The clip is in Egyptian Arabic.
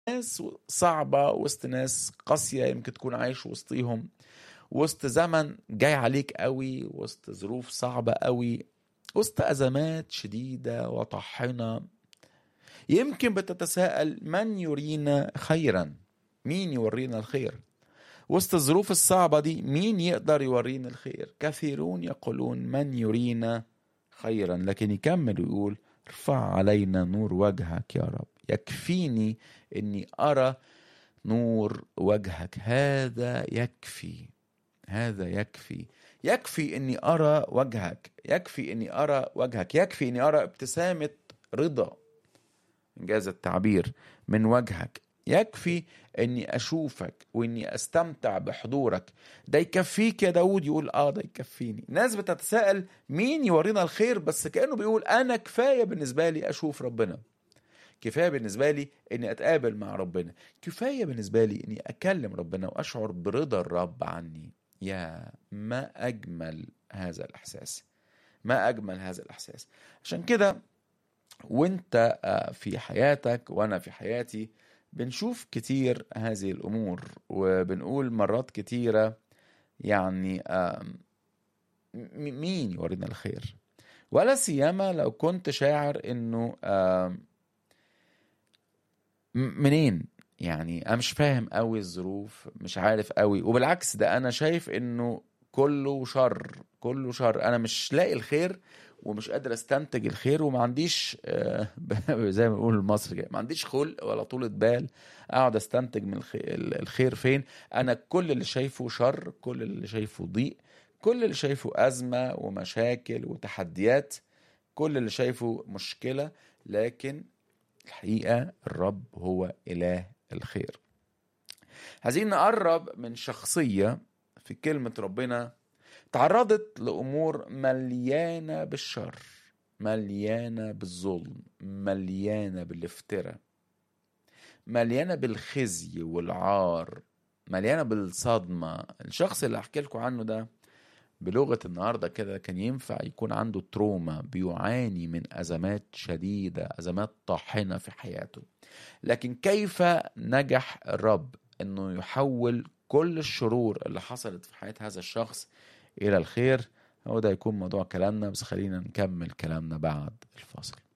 ناس صعبة وسط ناس قاسية يمكن تكون عايش وسطيهم وسط زمن جاي عليك قوي وسط ظروف صعبة قوي وسط أزمات شديدة وطاحنة يمكن بتتساءل من يرينا خيرا مين يورينا الخير وسط الظروف الصعبة دي مين يقدر يورينا الخير كثيرون يقولون من يرينا خيرا لكن يكمل ويقول ارفع علينا نور وجهك يا رب يكفيني اني ارى نور وجهك هذا يكفي هذا يكفي يكفي اني ارى وجهك يكفي اني ارى وجهك يكفي اني ارى ابتسامه رضا انجاز التعبير من وجهك يكفي اني اشوفك واني استمتع بحضورك ده يكفيك يا داود يقول اه ده يكفيني ناس بتتساءل مين يورينا الخير بس كانه بيقول انا كفايه بالنسبه لي اشوف ربنا كفايه بالنسبه لي اني اتقابل مع ربنا كفايه بالنسبه لي اني اكلم ربنا واشعر برضا الرب عني يا ما اجمل هذا الاحساس ما اجمل هذا الاحساس عشان كده وانت في حياتك وانا في حياتي بنشوف كتير هذه الامور وبنقول مرات كتيره يعني مين يورينا الخير ولا سيما لو كنت شاعر انه منين يعني انا مش فاهم قوي الظروف مش عارف قوي وبالعكس ده انا شايف انه كله شر كله شر انا مش لاقي الخير ومش قادر استنتج الخير وما عنديش زي ما بنقول المصري ما عنديش خلق ولا طولة بال اقعد استنتج من الخير فين انا كل اللي شايفه شر كل اللي شايفه ضيق كل اللي شايفه ازمه ومشاكل وتحديات كل اللي شايفه مشكله لكن الحقيقه الرب هو اله الخير عايزين نقرب من شخصيه في كلمه ربنا تعرضت لأمور مليانة بالشر مليانة بالظلم مليانة بالافتراء مليانة بالخزي والعار مليانة بالصدمة الشخص اللي أحكي لكم عنه ده بلغة النهاردة كده كان ينفع يكون عنده تروما بيعاني من أزمات شديدة أزمات طاحنة في حياته لكن كيف نجح الرب أنه يحول كل الشرور اللي حصلت في حياة هذا الشخص إلى الخير هو ده يكون موضوع كلامنا بس خلينا نكمل كلامنا بعد الفاصل